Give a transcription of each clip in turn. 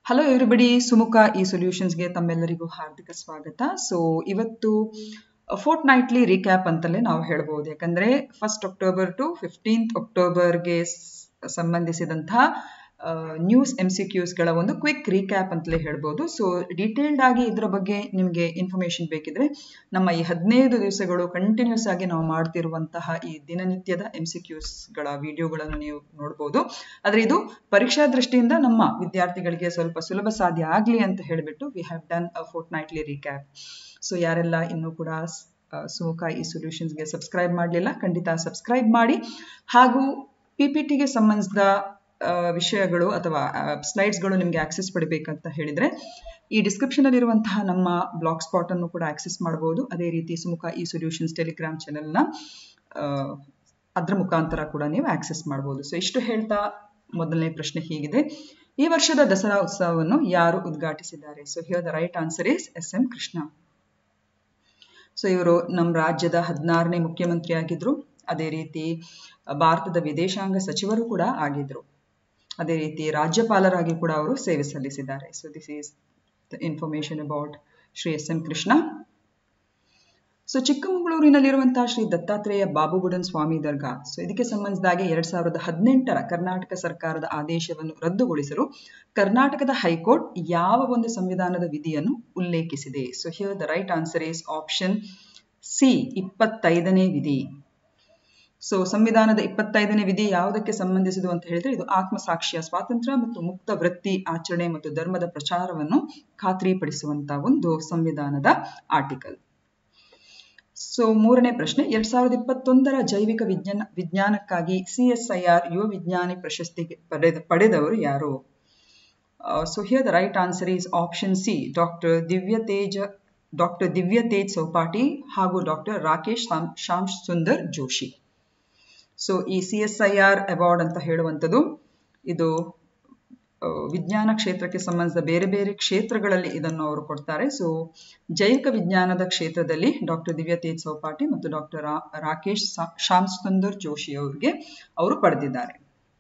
hello everybody Sumukha ಈ ಸೊಲ್ಯೂಷನ್ಸ್ಗೆ ತಮ್ಮೆಲ್ಲರಿಗೂ ಹಾರ್ದಿಕ ಸ್ವಾಗತ ಸೊ ಇವತ್ತು ಫೋರ್ಟ್ ನೈಟ್ಲಿ ರೀಕ್ಯಾಪ್ ಅಂತಲೇ ನಾವು ಹೇಳ್ಬೋದು ಯಾಕಂದ್ರೆ ಫಸ್ಟ್ ಅಕ್ಟೋಬರ್ ಟು ಫಿಫ್ಟೀನ್ತ್ ಅಕ್ಟೋಬರ್ಗೆ ಸಂಬಂಧಿಸಿದಂತಹ ನ್ಯೂಸ್ ಎಮ್ ಸಿ ಕ್ಯೂಸ್ಗಳ ಒಂದು ಕ್ವಿಕ್ ರೀಕ್ಯಾಪ್ ಅಂತಲೇ ಹೇಳ್ಬೋದು ಸೊ ಡೀಟೇಲ್ಡ್ ಆಗಿ ಇದರ ಬಗ್ಗೆ ನಿಮಗೆ ಇನ್ಫಾರ್ಮೇಶನ್ ಬೇಕಿದ್ರೆ ನಮ್ಮ ಈ ಹದಿನೈದು ದಿವಸಗಳು ಕಂಟಿನ್ಯೂಸ್ ಆಗಿ ನಾವು ಮಾಡ್ತಿರುವಂತಹ ಈ ದಿನನಿತ್ಯದ ಎಮ್ ಸಿ ಕ್ಯೂಸ್ಗಳ ವಿಡಿಯೋಗಳನ್ನು ನೀವು ನೋಡ್ಬೋದು ಆದರೆ ಇದು ಪರೀಕ್ಷಾ ದೃಷ್ಟಿಯಿಂದ ನಮ್ಮ ವಿದ್ಯಾರ್ಥಿಗಳಿಗೆ ಸ್ವಲ್ಪ ಸುಲಭ ಸಾಧ್ಯ ಆಗಲಿ ಅಂತ ಹೇಳಿಬಿಟ್ಟು we have done a fortnightly recap so ಯಾರೆಲ್ಲ ಇನ್ನೂ ಕೂಡ ಸುಮುಖ ಈ ಸೊಲ್ಯೂಷನ್ಸ್ಗೆ ಸಬ್ಸ್ಕ್ರೈಬ್ ಮಾಡಲಿಲ್ಲ ಖಂಡಿತ ಸಬ್ಸ್ಕ್ರೈಬ್ ಮಾಡಿ ಹಾಗೂ ಪಿ ಪಿ ಟಿಗೆ ಸಂಬಂಧಿಸಿದ ವಿಷಯಗಳು ಅಥವಾ ಸ್ಲೈಡ್ಸ್ಗಳು ನಿಮಗೆ ಆಕ್ಸೆಸ್ ಪಡಿಬೇಕಂತ ಹೇಳಿದರೆ ಈ ಡಿಸ್ಕ್ರಿಪ್ಷನಲ್ಲಿ ಇರುವಂತಹ ನಮ್ಮ ಬ್ಲಾಗ್ ಸ್ಪಾಟ್ ಅನ್ನು ಕೂಡ ಆಕ್ಸೆಸ್ ಮಾಡಬಹುದು ಅದೇ ರೀತಿ ಸುಮುಖ ಈ ಸೊಲ್ಯೂಷನ್ಸ್ ಟೆಲಿಗ್ರಾಮ್ ಚಾನೆಲ್ನ ಅದರ ಮುಖಾಂತರ ಕೂಡ ನೀವು ಆಕ್ಸೆಸ್ ಮಾಡಬಹುದು ಸೊ ಇಷ್ಟು ಹೇಳ್ತಾ ಮೊದಲನೇ ಪ್ರಶ್ನೆ ಹೀಗಿದೆ ಈ ವರ್ಷದ ದಸರಾ ಉತ್ಸವವನ್ನು ಯಾರು ಉದ್ಘಾಟಿಸಿದ್ದಾರೆ so here the right answer is S M Krishna so ಇವರು ನಮ್ಮ ರಾಜ್ಯದ ಹದಿನಾರನೇ ಮುಖ್ಯಮಂತ್ರಿ ಆಗಿದ್ರು ಅದೇ ರೀತಿ ಭಾರತದ ವಿದೇಶಾಂಗ ಸಚಿವರು ಕೂಡ ಆಗಿದ್ರು ಅದೇ ರೀತಿ ರಾಜ್ಯಪಾಲರಾಗಿ ಕೂಡ ಅವರು ಸೇವೆ ಸಲ್ಲಿಸಿದ್ದಾರೆ so this is the information about Shri S M Krishna so ಚಿಕ್ಕಮಗಳೂರಿನಲ್ಲಿರುವಂತಹ ಶ್ರೀ ದತ್ತಾತ್ರೇಯ ಬಾಬುಗುಡನ್ ಸ್ವಾಮಿ ದರ್ಗಾ ಸೊ ಇದಕ್ಕೆ ಸಂಬಂಧಿಸಿದಾಗೆ ಎರಡ್ ಸಾವಿರದ ಹದಿನೆಂಟರ ಕರ್ನಾಟಕ ಸರ್ಕಾರದ ಆದೇಶವನ್ನು ರದ್ದುಗೊಳಿಸಲು ಕರ್ನಾಟಕದ ಹೈಕೋರ್ಟ್ ಯಾವ ಒಂದು ಸಂವಿಧಾನದ ವಿಧಿಯನ್ನು ಉಲ್ಲೇಖಿಸಿದೆ so here the right answer is option C ಇಪ್ಪತ್ತೈದನೇ ವಿಧಿ ಸೊ ಸಂವಿಧಾನದ ಇಪ್ಪತ್ತೈದನೇ ವಿಧಿ ಯಾವುದಕ್ಕೆ ಸಂಬಂಧಿಸಿದು ಅಂತ ಹೇಳಿದ್ರೆ ಇದು ಆತ್ಮಸಾಕ್ಷಿಯ ಸ್ವಾತಂತ್ರ್ಯ ಮತ್ತು ಮುಕ್ತ ವೃತ್ತಿ ಆಚರಣೆ ಮತ್ತು ಧರ್ಮದ ಪ್ರಚಾರವನ್ನು ಖಾತ್ರಿಪಡಿಸುವಂತಹ ಒಂದು ಸಂವಿಧಾನದ ಆರ್ಟಿಕಲ್ ಸೊ ಮೂರನೇ ಪ್ರಶ್ನೆ ಎರಡ್ ಸಾವಿರದ ಇಪ್ಪತ್ತೊಂದರ ಜೈವಿಕ ವಿಜ್ಞಾನ ವಿಜ್ಞಾನಕ್ಕಾಗಿ ಸಿಎಸ್ಐಆರ್ ಯುವ ವಿಜ್ಞಾನಿ ಪ್ರಶಸ್ತಿ ಪಡೆದ ಪಡೆದವರು ಯಾರು so here the right answer is option C doctor Divya Teja doctor Divya Tej Soupati ಹಾಗೂ ಡಾಕ್ಟರ್ ರಾಕೇಶ್ ಶ್ಯಾಮ್ ಸುಂದರ್ ಜೋಶಿ ಸೊ ಈ C S I R award ಅಂತ ಹೇಳುವಂಥದ್ದು ಇದು ವಿಜ್ಞಾನ ಕ್ಷೇತ್ರಕ್ಕೆ ಸಂಬಂಧಿಸಿದ ಬೇರೆ ಬೇರೆ ಕ್ಷೇತ್ರಗಳಲ್ಲಿ ಇದನ್ನು ಅವರು ಕೊಡ್ತಾರೆ ಸೊ ಜೈವಿಕ ವಿಜ್ಞಾನದ ಕ್ಷೇತ್ರದಲ್ಲಿ ಡಾಕ್ಟರ್ ದಿವ್ಯ ತೇಜ್ ಸೌಪಾಟಿ ಮತ್ತು ಡಾಕ್ಟರ್ ರಾಕೇಶ್ ಶ್ಯಾಮ್ ಸುಂದರ್ ಜೋಶಿ ಅವರಿಗೆ ಅವರು ಪಡೆದಿದ್ದಾರೆ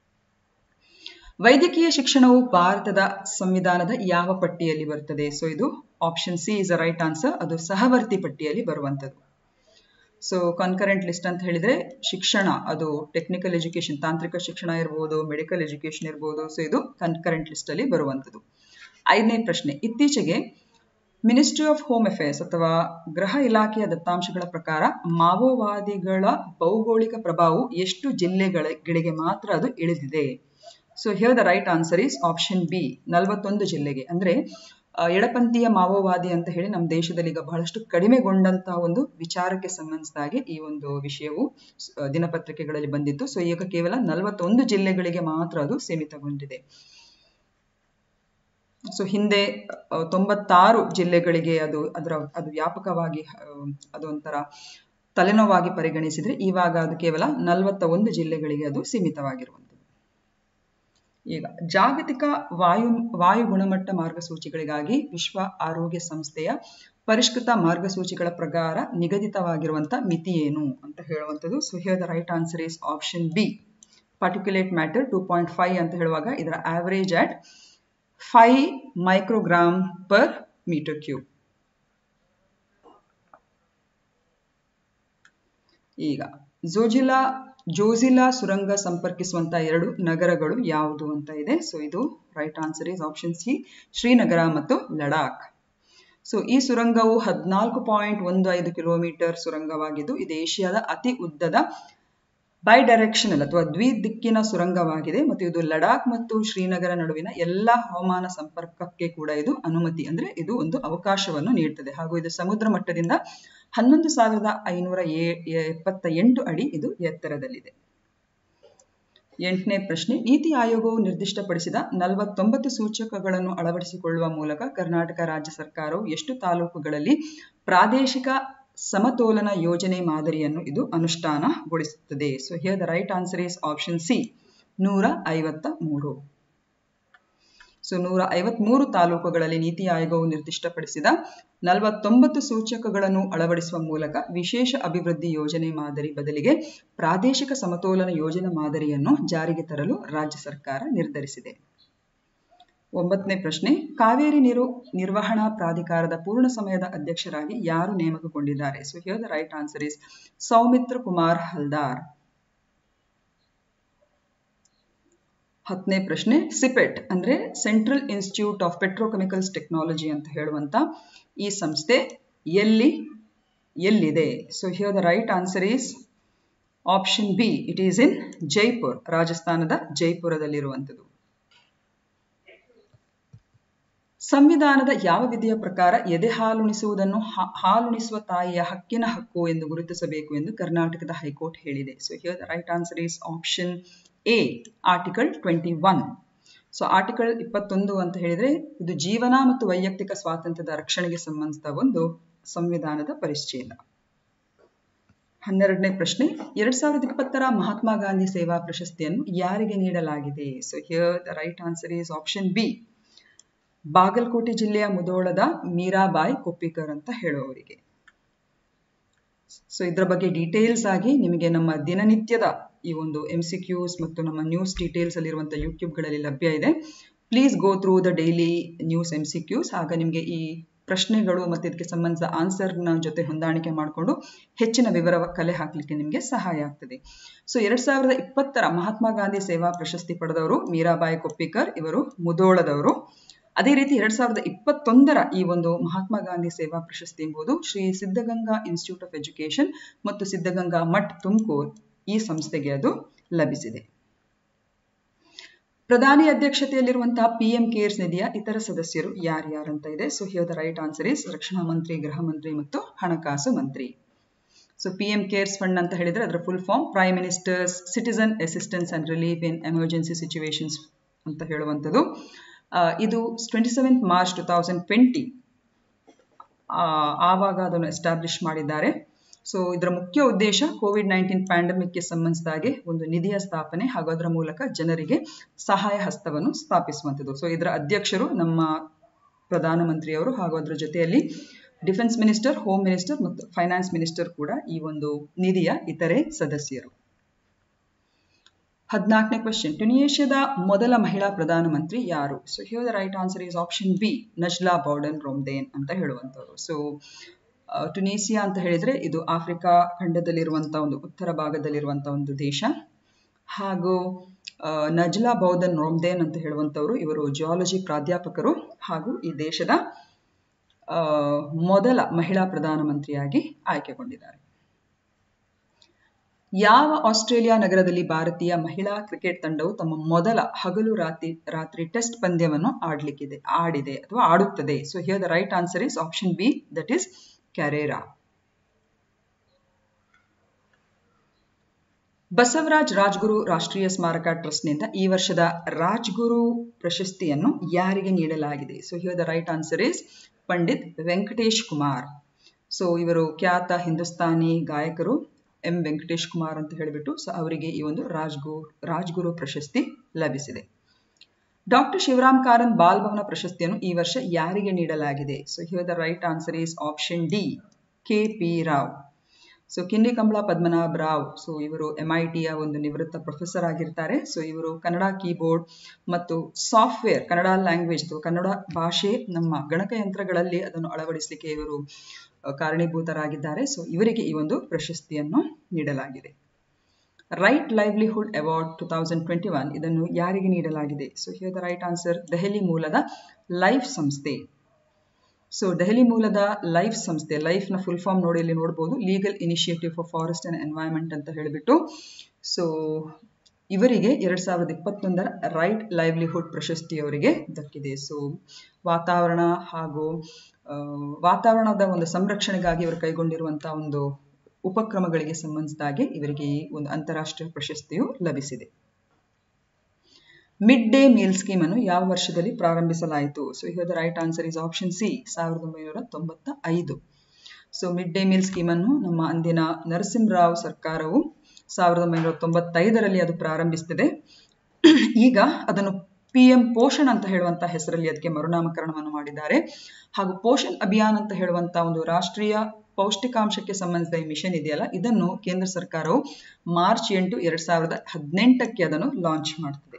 ವೈದ್ಯಕೀಯ ಶಿಕ್ಷಣವು ಭಾರತದ ಸಂವಿಧಾನದ ಯಾವ ಪಟ್ಟಿಯಲ್ಲಿ ಬರುತ್ತದೆ ಸೊ ಇದು option C is a right answer ಅದು ಸಹವರ್ತಿ ಪಟ್ಟಿಯಲ್ಲಿ ಬರುವಂಥದ್ದು ಸೊ ಕನ್ಕರೆಂಟ್ ಲಿಸ್ಟ್ ಅಂತ ಹೇಳಿದ್ರೆ ಶಿಕ್ಷಣ ಅದು ಟೆಕ್ನಿಕಲ್ ಎಜುಕೇಶನ್ ತಾಂತ್ರಿಕ ಶಿಕ್ಷಣ ಇರ್ಬೋದು ಮೆಡಿಕಲ್ ಎಜುಕೇಶನ್ ಇರ್ಬೋದು ಸೊ ಇದು ಕನ್ಕರೆಂಟ್ ಲಿಸ್ಟ್ ಅಲ್ಲಿ ಬರುವಂಥದ್ದು ಐದನೇ ಪ್ರಶ್ನೆ ಇತ್ತೀಚೆಗೆ ಮಿನಿಸ್ಟ್ರಿ ಆಫ್ ಹೋಮ್ ಅಫೇರ್ಸ್ ಅಥವಾ ಗೃಹ ಇಲಾಖೆಯ ದತ್ತಾಂಶಗಳ ಪ್ರಕಾರ ಮಾವೋವಾದಿಗಳ ಭೌಗೋಳಿಕ ಪ್ರಭಾವವು ಎಷ್ಟು ಜಿಲ್ಲೆಗಳಿಗೆ ಮಾತ್ರ ಅದು ಇಳಿದಿದೆ so here the right answer is option B ನಲವತ್ತೊಂದು ಜಿಲ್ಲೆಗೆ ಅಂದ್ರೆ ಎಡಪಂಥೀಯ ಮಾವೋವಾದಿ ಅಂತ ಹೇಳಿ ನಮ್ಮ ದೇಶದಲ್ಲಿ ಈಗ ಬಹಳಷ್ಟು ಕಡಿಮೆಗೊಂಡಂತಹ ಒಂದು ವಿಚಾರಕ್ಕೆ ಸಂಬಂಧಿಸಿದಾಗೆ ಈ ಒಂದು ವಿಷಯವು ದಿನಪತ್ರಿಕೆಗಳಲ್ಲಿ ಬಂದಿತ್ತು ಸೊ ಈಗ ಕೇವಲ ನಲವತ್ತೊಂದು ಜಿಲ್ಲೆಗಳಿಗೆ ಮಾತ್ರ ಅದು ಸೀಮಿತಗೊಂಡಿದೆ ಸೊ ಹಿಂದೆ ತೊಂಬತ್ತಾರು ಜಿಲ್ಲೆಗಳಿಗೆ ಅದು ಅದರ ಅದು ವ್ಯಾಪಕವಾಗಿ ಅದು ಒಂಥರ ತಲೆನೋವಾಗಿ ಪರಿಗಣಿಸಿದ್ರೆ ಇವಾಗ ಅದು ಕೇವಲ ನಲವತ್ತ ಒಂದು ಜಿಲ್ಲೆಗಳಿಗೆ ಅದು ಸೀಮಿತವಾಗಿರುವಂಥದ್ದು ಈಗ ಜಾಗತಿಕ ವಾಯು ವಾಯು ಗುಣಮಟ್ಟ ಮಾರ್ಗಸೂಚಿಗಳಿಗಾಗಿ ವಿಶ್ವ ಆರೋಗ್ಯ ಸಂಸ್ಥೆಯ ಪರಿಷ್ಕೃತ ಮಾರ್ಗಸೂಚಿಗಳ ಪ್ರಕಾರ ನಿಗದಿತವಾಗಿರುವಂತಹ ಮಿತಿ ಏನು ಅಂತ ಹೇಳುವಂಥದ್ದು so here the right answer is option B particulate matter two point five ಅಂತ ಹೇಳುವಾಗ ಇದರ average at five microgram per metre cube ಈಗ ಜೋಜಿಲಾ ಜೋಜಿಲಾ ಸುರಂಗ ಸಂಪರ್ಕಿಸುವಂತಹ ಎರಡು ನಗರಗಳು ಯಾವುದು ಅಂತ ಇದೆ ಸೊ ಇದು right answer is option C Srinagar ಮತ್ತು ಲಡಾಖ್ ಸೊ ಈ ಸುರಂಗವು ಹದಿನಾಲ್ಕು ಪಾಯಿಂಟ್ ಒಂದು ಐದು ಕಿಲೋಮೀಟರ್ ಸುರಂಗವಾಗಿದ್ದು ಇದು ಏಷ್ಯಾದ ಅತಿ ಉದ್ದದ ಬೈ ಡೈರೆಕ್ಷನಲ್ ಅಥವಾ ದ್ವಿದಿಕ್ಕಿನ ಸುರಂಗವಾಗಿದೆ ಮತ್ತು ಇದು ಲಡಾಖ್ ಮತ್ತು ಶ್ರೀನಗರ ನಡುವಿನ ಎಲ್ಲಾ ಹವಾಮಾನ ಸಂಪರ್ಕಕ್ಕೆ ಕೂಡ ಇದು ಅನುಮತಿ ಅಂದ್ರೆ ಇದು ಒಂದು ಅವಕಾಶವನ್ನು ನೀಡುತ್ತದೆ ಹಾಗೂ ಇದು ಸಮುದ್ರ ಮಟ್ಟದಿಂದ ಹನ್ನೊಂದು ಸಾವಿರದ ಐನೂರ ಎಪ್ಪತ್ತ ಎಂಟು ಅಡಿ ಇದು ಎತ್ತರದಲ್ಲಿದೆ ಎಂಟನೇ ಪ್ರಶ್ನೆ ನೀತಿ ಆಯೋಗವು ನಿರ್ದಿಷ್ಟಪಡಿಸಿದ ನಲವತ್ತೊಂಬತ್ತು ಸೂಚಕಗಳನ್ನು ಅಳವಡಿಸಿಕೊಳ್ಳುವ ಮೂಲಕ ಕರ್ನಾಟಕ ರಾಜ್ಯ ಸರ್ಕಾರವು ಎಷ್ಟು ತಾಲೂಕುಗಳಲ್ಲಿ ಪ್ರಾದೇಶಿಕ ಸಮತೋಲನ ಯೋಜನೆ ಮಾದರಿಯನ್ನು ಇದು ಅನುಷ್ಠಾನಗೊಳಿಸುತ್ತದೆ so here the right answer is option C ನೂರ ಐವತ್ತ ಮೂರು ಸೊ ನೂರ ಐವತ್ಮೂರು ತಾಲೂಕುಗಳಲ್ಲಿ ನೀತಿ ಆಯೋಗವು ನಿರ್ದಿಷ್ಟಪಡಿಸಿದ ನಲವತ್ತೊಂಬತ್ತು ಸೂಚಕಗಳನ್ನು ಅಳವಡಿಸುವ ಮೂಲಕ ವಿಶೇಷ ಅಭಿವೃದ್ಧಿ ಯೋಜನೆ ಮಾದರಿ ಬದಲಿಗೆ ಪ್ರಾದೇಶಿಕ ಸಮತೋಲನ ಯೋಜನಾ ಮಾದರಿಯನ್ನು ಜಾರಿಗೆ ತರಲು ರಾಜ್ಯ ಸರ್ಕಾರ ನಿರ್ಧರಿಸಿದೆ ಒಂಬತ್ತನೇ ಪ್ರಶ್ನೆ ಕಾವೇರಿ ನೀರು ನಿರ್ವಹಣಾ ಪ್ರಾಧಿಕಾರದ ಪೂರ್ಣ ಸಮಯದ ಅಧ್ಯಕ್ಷರಾಗಿ ಯಾರು ನೇಮಕಗೊಂಡಿದ್ದಾರೆ so here the right answer is Soumitra Kumar Haldar ಹತ್ತನೇ ಪ್ರಶ್ನೆ ಸಿಪೆಟ್ ಅಂದ್ರೆ central institute of petrochemicals technology ಅಂತ ಹೇಳುವಂತ ಈ ಸಂಸ್ಥೆ ಎಲ್ಲಿ ಎಲ್ಲಿದೆ so here the right answer is option B it is in Jaipur ರಾಜಸ್ಥಾನದ ಜೈಪುರದಲ್ಲಿರುವಂಥದ್ದು ಸಂವಿಧಾನದ ಯಾವ ವಿಧಿಯ ಪ್ರಕಾರ ಎದೆ ಹಾಲುಣಿಸುವುದನ್ನು ಹಾಲುಣಿಸುವ ತಾಯಿಯ ಹಕ್ಕಿನ ಹಕ್ಕು ಎಂದು ಗುರುತಿಸಬೇಕು ಎಂದು ಕರ್ನಾಟಕದ ಹೈಕೋರ್ಟ್ ಹೇಳಿದೆ so here the right answer is option A article twenty one so article ಇಪ್ಪತ್ತೊಂದು ಅಂತ ಹೇಳಿದ್ರೆ ಇದು ಜೀವನ ಮತ್ತು ವೈಯಕ್ತಿಕ ಸ್ವಾತಂತ್ರ್ಯದ ರಕ್ಷಣೆಗೆ ಸಂಬಂಧಿಸಿದ ಒಂದು ಸಂವಿಧಾನದ ಪರಿಚ್ಛೇದ ಹನ್ನೆರಡನೇ ಪ್ರಶ್ನೆ ಎರಡ್ ಸಾವಿರದ ಇಪ್ಪತ್ತರ ಮಹಾತ್ಮ ಗಾಂಧಿ ಸೇವಾ ಪ್ರಶಸ್ತಿಯನ್ನು ಯಾರಿಗೆ ನೀಡಲಾಗಿದೆ so here the right answer is option B Bagalkote ಜಿಲ್ಲೆಯ ಮುದೋಳದ ಮೀರಾಬಾಯಿ ಕೊಪ್ಪಿಕರ್ ಅಂತ ಹೇಳುವವರಿಗೆ ಸೊ ಇದರ ಬಗ್ಗೆ ಡೀಟೇಲ್ಸ್ ಆಗಿ ನಿಮಗೆ ನಮ್ಮ ದಿನನಿತ್ಯದ ಈ ಒಂದು ಎಂ ಸಿ ಕ್ಯೂಸ್ ಮತ್ತು ನಮ್ಮ ನ್ಯೂಸ್ ಡೀಟೇಲ್ಸ್ ಅಲ್ಲಿರುವಂಥ ಯೂಟ್ಯೂಬ್ಗಳಲ್ಲಿ ಲಭ್ಯ ಇದೆ please go through the daily news M C Qs ಆಗ ನಿಮಗೆ ಈ ಪ್ರಶ್ನೆಗಳು ಮತ್ತು ಇದಕ್ಕೆ ಸಂಬಂಧಿಸಿದ ಆನ್ಸರ್ನ ಜೊತೆ ಹೊಂದಾಣಿಕೆ ಮಾಡಿಕೊಂಡು ಹೆಚ್ಚಿನ ವಿವರ ಕಲೆ ಹಾಕಲಿಕ್ಕೆ ನಿಮಗೆ ಸಹಾಯ ಆಗ್ತದೆ ಸೊ ಎರಡ್ ಸಾವಿರದ ಇಪ್ಪತ್ತರ ಮಹಾತ್ಮ ಗಾಂಧಿ ಸೇವಾ ಪ್ರಶಸ್ತಿ ಪಡೆದವರು ಮೀರಾಬಾಯಿ ಕೊಪ್ಪಿಕರ್ ಇವರು ಮುದೋಳದವರು ಅದೇ ರೀತಿ ಎರಡ್ ಸಾವಿರದ ಇಪ್ಪತ್ತೊಂದರ ಈ ಒಂದು ಮಹಾತ್ಮ ಗಾಂಧಿ ಸೇವಾ ಪ್ರಶಸ್ತಿ ಎಂಬುದು Shri Siddaganga institute of education ಮತ್ತು ಸಿದ್ಧಗಂಗಾ ಮಠ್ ತುಮಕೂರು ಈ ಸಂಸ್ಥೆಗೆ ಅದು ಲಭಿಸಿದೆ ಪ್ರಧಾನಿ ಅಧ್ಯಕ್ಷತೆಯಲ್ಲಿರುವಂತಹ ಪಿಎಂ ಕೇರ್ಸ್ ನಿಧಿಯ ಇತರ ಸದಸ್ಯರು ಯಾರ್ಯಾರಂತ ಇದೆ so here the right answer is ರಕ್ಷಣಾ ಮಂತ್ರಿ ಗೃಹ ಮಂತ್ರಿ ಮತ್ತು ಹಣಕಾಸು ಮಂತ್ರಿ so P M CARES fund ಅಂತ ಹೇಳಿದ್ರೆ ಅದರ full form prime ministers citizen assistance and relief in emergency situations ಅಂತ ಹೇಳುವಂಥದ್ದು ಇದು twenty seventh March two thousand twenty ಆವಾಗ ಅದನ್ನು ಎಸ್ಟಾಬ್ಲಿಷ್ ಮಾಡಿದ್ದಾರೆ ಸೊ ಇದರ ಮುಖ್ಯ ಉದ್ದೇಶ ಕೋವಿಡ್ ನೈನ್ಟೀನ್ ಪ್ಯಾಂಡಮಿಕ್ಗೆ ಸಂಬಂಧಿಸಿದ ಹಾಗೆ ಒಂದು ನಿಧಿಯ ಸ್ಥಾಪನೆ ಹಾಗೂ ಅದರ ಮೂಲಕ ಜನರಿಗೆ ಸಹಾಯ ಹಸ್ತವನ್ನು ಸ್ಥಾಪಿಸುವಂಥದ್ದು ಸೊ ಇದರ ಅಧ್ಯಕ್ಷರು ನಮ್ಮ ಪ್ರಧಾನಮಂತ್ರಿಯವರು ಹಾಗೂ ಅದರ ಜೊತೆಯಲ್ಲಿ ಡಿಫೆನ್ಸ್ ಮಿನಿಸ್ಟರ್ ಹೋಮ್ ಮಿನಿಸ್ಟರ್ ಮತ್ತು ಫೈನಾನ್ಸ್ ಮಿನಿಸ್ಟರ್ ಕೂಡ ಈ ಒಂದು ನಿಧಿಯ ಇತರೆ ಸದಸ್ಯರು ಹದಿನಾಲ್ಕನೇ ಕ್ವಶನ್ ಟುನಿಯೇಷ್ಯಾದ ಮೊದಲ ಮಹಿಳಾ ಪ್ರಧಾನಮಂತ್ರಿ ಯಾರು so here the right answer is option B Najla Bouden Romdhane ಅಂತ ಹೇಳುವಂಥವ್ರು ಸೊ ಟುನೀಸಿಯಾ ಅಂತ ಹೇಳಿದ್ರೆ ಇದು ಆಫ್ರಿಕಾ ಖಂಡದಲ್ಲಿರುವಂತಹ ಒಂದು ಉತ್ತರ ಭಾಗದಲ್ಲಿರುವಂತಹ ಒಂದು ದೇಶ ಹಾಗೂ ನಜ್ಲಾ ಬೌದನ್ ರೋಮ್ದೇನ್ ಅಂತ ಹೇಳುವಂಥವ್ರು ಇವರು ಜಿಯಾಲಜಿ ಪ್ರಾಧ್ಯಾಪಕರು ಹಾಗೂ ಈ ದೇಶದ ಮೊದಲ ಮಹಿಳಾ ಪ್ರಧಾನಮಂತ್ರಿಯಾಗಿ ಆಯ್ಕೆಗೊಂಡಿದ್ದಾರೆ ಯಾವ ಆಸ್ಟ್ರೇಲಿಯಾ ನಗರದಲ್ಲಿ ಭಾರತೀಯ ಮಹಿಳಾ ಕ್ರಿಕೆಟ್ ತಂಡವು ತಮ್ಮ ಮೊದಲ ಹಗಲು ರಾತ್ರಿ ರಾತ್ರಿ ಟೆಸ್ಟ್ ಪಂದ್ಯವನ್ನು ಆಡ್ಲಿಕ್ಕಿದೆ ಆಡಿದೆ ಅಥವಾ ಆಡುತ್ತದೆ so here the right answer is option B that is ಕ್ಯಾರೇರಾ ಬಸವರಾಜ್ ರಾಜ್ಗುರು ರಾಷ್ಟ್ರೀಯ ಸ್ಮಾರಕ ಟ್ರಸ್ಟ್ನಿಂದ ಈ ವರ್ಷದ ರಾಜ್ಗುರು ಪ್ರಶಸ್ತಿಯನ್ನು ಯಾರಿಗೆ ನೀಡಲಾಗಿದೆ so here the right answer is Pandit Venkatesh Kumar so ಇವರು ಖ್ಯಾತ ಹಿಂದೂಸ್ತಾನಿ ಗಾಯಕರು ಎಂ ವೆಂಕಟೇಶ್ ಕುಮಾರ್ ಅಂತ ಹೇಳಿಬಿಟ್ಟು ಸೊ ಅವರಿಗೆ ಈ ಒಂದು ರಾಜ್ಗು ರಾಜ್ಗುರು ಪ್ರಶಸ್ತಿ ಲಭಿಸಿದೆ ಡಾಕ್ಟರ್ ಶಿವರಾಮ್ ಕಾರಂತ್ ಬಾಲ್ ಭವನ ಪ್ರಶಸ್ತಿಯನ್ನು ಈ ವರ್ಷ ಯಾರಿಗೆ ನೀಡಲಾಗಿದೆ so here the right answer is option D K P Rao so Kinni Kamala Padmanabh Rao so ಇವರು ಎಂ ಐ ಟಿಯ ಒಂದು ನಿವೃತ್ತ ಪ್ರೊಫೆಸರ್ ಆಗಿರ್ತಾರೆ ಸೊ ಇವರು ಕನ್ನಡ ಕೀಬೋರ್ಡ್ ಮತ್ತು ಸಾಫ್ಟ್ವೇರ್ ಕನ್ನಡ ಲ್ಯಾಂಗ್ವೇಜ್ ಅಥವಾ ಕನ್ನಡ ಭಾಷೆ ನಮ್ಮ ಗಣಕಯಂತ್ರಗಳಲ್ಲಿ ಅದನ್ನು ಅಳವಡಿಸಲಿಕ್ಕೆ ಇವರು ಕಾರಣೀಭೂತರಾಗಿದ್ದಾರೆ ಸೊ ಇವರಿಗೆ ಈ ಒಂದು ಪ್ರಶಸ್ತಿಯನ್ನು ನೀಡಲಾಗಿದೆ right livelihood award two thousand twenty one ಇದನ್ನು ಯಾರಿಗೆ ನೀಡಲಾಗಿದೆ so here the right answer Delhi ಮೂಲದ ಲೈಫ್ ಸಂಸ್ಥೆ ಸೊ ದೆಹಲಿ ಮೂಲದ ಲೈಫ್ ಸಂಸ್ಥೆ ಲೈಫ್ನ ಫುಲ್ ಫಾರ್ಮ್ ನೋಡಿ ಇಲ್ಲಿ ನೋಡ್ಬೋದು legal initiative for forest and environment ಅಂತ ಹೇಳಿಬಿಟ್ಟು ಸೊ ಇವರಿಗೆ ಎರಡ್ ಸಾವಿರದ ಇಪ್ಪತ್ತೊಂದರ ರೈಟ್ ಲೈವ್ಲಿಹುಡ್ ಪ್ರಶಸ್ತಿ ಅವರಿಗೆ ದಕ್ಕಿದೆ ಸೊ ವಾತಾವರಣ ಹಾಗೂ ವಾತಾವರಣದ ಒಂದು ಸಂರಕ್ಷಣೆಗಾಗಿ ಇವರು ಕೈಗೊಂಡಿರುವಂತಹ ಒಂದು ಉಪಕ್ರಮಗಳಿಗೆ ಸಂಬಂಧಿಸಿದಾಗೆ ಇವರಿಗೆ ಈ ಒಂದು ಅಂತಾರಾಷ್ಟ್ರೀಯ ಪ್ರಶಸ್ತಿಯು ಲಭಿಸಿದೆ ಮಿಡ್ ಡೇ ಮೀಲ್ ಸ್ಕೀಮ್ ಅನ್ನು ಯಾವ ವರ್ಷದಲ್ಲಿ ಪ್ರಾರಂಭಿಸಲಾಯಿತು so here the right answer is option C ಸಾವಿರದ ಒಂಬೈನೂರ ತೊಂಬತ್ತ ಐದು so mid day meal scheme ಅನ್ನು ನಮ್ಮ ಅಂದಿನ ನರಸಿಂಹರಾವ್ ಸರ್ಕಾರವು ಸಾವಿರದ ಒಂಬೈನೂರ ತೊಂಬತ್ತೈದರಲ್ಲಿ ಅದು ಪ್ರಾರಂಭಿಸುತ್ತದೆ ಈಗ ಅದನ್ನು ಪಿ ಎಂ ಪೋಷಣ್ ಅಂತ ಹೇಳುವಂತಹ ಹೆಸರಲ್ಲಿ ಅದಕ್ಕೆ ಮರುನಾಮಕರಣವನ್ನು ಮಾಡಿದ್ದಾರೆ ಹಾಗೂ ಪೋಷಣ್ ಅಭಿಯಾನ್ ಅಂತ ಹೇಳುವಂತಹ ಒಂದು ರಾಷ್ಟ್ರೀಯ ಪೌಷ್ಟಿಕಾಂಶಕ್ಕೆ ಸಂಬಂಧಿಸಿದ ಈ ಮಿಷನ್ ಇದೆಯಲ್ಲ ಇದನ್ನು ಕೇಂದ್ರ ಸರ್ಕಾರವು ಮಾರ್ಚ್ ಎಂಟು ಎರಡ್ ಸಾವಿರದ ಹದಿನೆಂಟಕ್ಕೆ ಅದನ್ನು ಲಾಂಚ್ ಮಾಡ್ತದೆ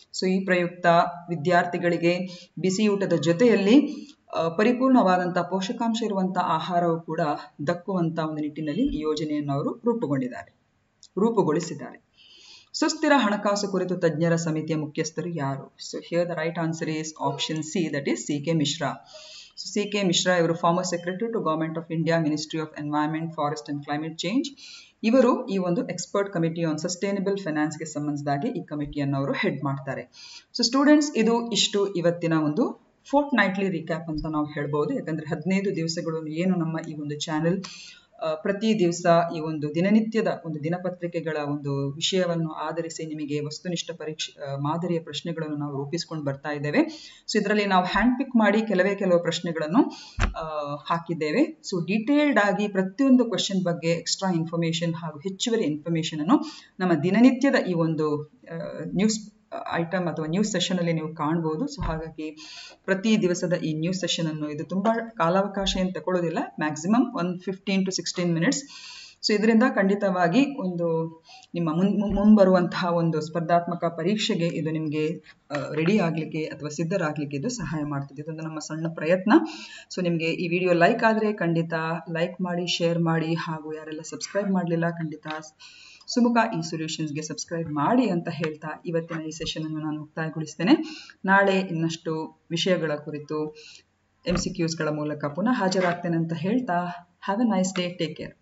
ಸೊ ಈ ಪ್ರಯುಕ್ತ ವಿದ್ಯಾರ್ಥಿಗಳಿಗೆ ಬಿಸಿಯೂಟದ ಜೊತೆಯಲ್ಲಿ ಪರಿಪೂರ್ಣವಾದಂಥ ಪೋಷಕಾಂಶ ಇರುವಂಥ ಆಹಾರವು ಕೂಡ ದಕ್ಕುವಂಥ ಒಂದು ನಿಟ್ಟಿನಲ್ಲಿ ಈ ಯೋಜನೆಯನ್ನು ಅವರು ರೂಪುಗೊಂಡಿದ್ದಾರೆ ರೂಪುಗೊಳಿಸಿದ್ದಾರೆ ಸುಸ್ಥಿರ ಹಣಕಾಸು ಕುರಿತು ತಜ್ಞರ ಸಮಿತಿಯ ಮುಖ್ಯಸ್ಥರು ಯಾರು so here the right answer is option C that is C K Mishra so C K Mishra ಇವರು former secretary to government of India ministry of environment forest and climate change ಇವರು ಈ ಒಂದು ಎಕ್ಸ್ಪರ್ಟ್ ಕಮಿಟಿ ಆನ್ ಸಸ್ಟೈನಬಲ್ ಫೈನಾನ್ಸ್ಗೆ ಸಂಬಂಧಿಸಿದಾಗೆ ಈ ಕಮಿಟಿಯನ್ನು ಅವರು head ಮಾಡ್ತಾರೆ ಸೊ ಸ್ಟೂಡೆಂಟ್ಸ್ ಇದು ಇಷ್ಟು ಇವತ್ತಿನ ಒಂದು ಫೋರ್ಟ್ ನೈಟ್ಲಿ ರಿಕ್ಯಾಪ್ ಅಂತ ನಾವು ಹೇಳ್ಬೋದು ಯಾಕಂದ್ರೆ ಹದಿನೈದು ದಿವಸಗಳು ಏನು ನಮ್ಮ ಈ ಒಂದು ಚಾನೆಲ್ ಪ್ರತಿ ದಿವಸ ಈ ಒಂದು ದಿನನಿತ್ಯದ ಒಂದು ದಿನಪತ್ರಿಕೆಗಳ ಒಂದು ವಿಷಯವನ್ನು ಆಧರಿಸಿ ನಿಮಗೆ ವಸ್ತುನಿಷ್ಠ ಪರೀಕ್ಷೆ ಮಾದರಿಯ ಪ್ರಶ್ನೆಗಳನ್ನು ನಾವು ರೂಪಿಸ್ಕೊಂಡು ಬರ್ತಾ ಇದ್ದೇವೆ ಸೊ ಇದರಲ್ಲಿ ನಾವು ಹ್ಯಾಂಡ್ ಪಿಕ್ ಮಾಡಿ ಕೆಲವೇ ಕೆಲವು ಪ್ರಶ್ನೆಗಳನ್ನು ಹಾಕಿದ್ದೇವೆ ಸೊ ಡೀಟೇಲ್ಡ್ ಆಗಿ ಪ್ರತಿಯೊಂದು ಕ್ವಶನ್ ಬಗ್ಗೆ ಎಕ್ಸ್ಟ್ರಾ ಇನ್ಫಾರ್ಮೇಶನ್ ಹಾಗೂ ಹೆಚ್ಚುವರಿ ಇನ್ಫಾರ್ಮೇಶನ್ ಅನ್ನು ನಮ್ಮ ದಿನನಿತ್ಯದ ಈ ಒಂದು ನ್ಯೂಸ್ ಐಟಮ್ ಅಥವಾ ನ್ಯೂಸ್ ಸೆಷನ್ ಅಲ್ಲಿ ನೀವು ಕಾಣ್ಬೋದು ಸೊ ಹಾಗಾಗಿ ಪ್ರತಿ ದಿವಸದ ಈ ನ್ಯೂಸ್ ಸೆಷನ್ ಅನ್ನು ಇದು ತುಂಬಾ ಕಾಲಾವಕಾಶ ಏನು ತಗೊಳ್ಳೋದಿಲ್ಲ maximum one fifteen to sixteen minutes so ಇದರಿಂದ ಖಂಡಿತವಾಗಿ ಒಂದು ನಿಮ್ಮ ಮುನ್ ಮುಂಬರುವಂತಹ ಒಂದು ಸ್ಪರ್ಧಾತ್ಮಕ ಪರೀಕ್ಷೆಗೆ ಇದು ನಿಮಗೆ ರೆಡಿ ಆಗಲಿಕ್ಕೆ ಅಥವಾ ಸಿದ್ಧರಾಗಲಿಕ್ಕೆ ಇದು ಸಹಾಯ ಮಾಡ್ತದೆ ಇದೊಂದು ನಮ್ಮ ಸಣ್ಣ ಪ್ರಯತ್ನ ಸೊ ನಿಮಗೆ ಈ ವಿಡಿಯೋ ಲೈಕ್ ಆದರೆ ಖಂಡಿತ ಲೈಕ್ ಮಾಡಿ ಶೇರ್ ಮಾಡಿ ಹಾಗೂ ಯಾರೆಲ್ಲ ಸಬ್ಸ್ಕ್ರೈಬ್ ಮಾಡಲಿಲ್ಲ ಖಂಡಿತ ಸುಮುಖ ಈ ಸೊಲ್ಯೂಷನ್ಸ್ಗೆ ಸಬ್ಸ್ಕ್ರೈಬ್ ಮಾಡಿ ಅಂತ ಹೇಳ್ತಾ ಇವತ್ತಿನ ಈ ಸೆಷನ್ ಅನ್ನು ನಾನು ಮುಕ್ತಾಯಗೊಳಿಸ್ತೇನೆ ನಾಳೆ ಇನ್ನಷ್ಟು ವಿಷಯಗಳ ಕುರಿತು ಎಮ್ ಸಿ ಕ್ಯೂಸ್ಗಳ ಮೂಲಕ ಪುನಃ ಹಾಜರಾಗ್ತೇನೆ ಅಂತ ಹೇಳ್ತಾ have a nice day take care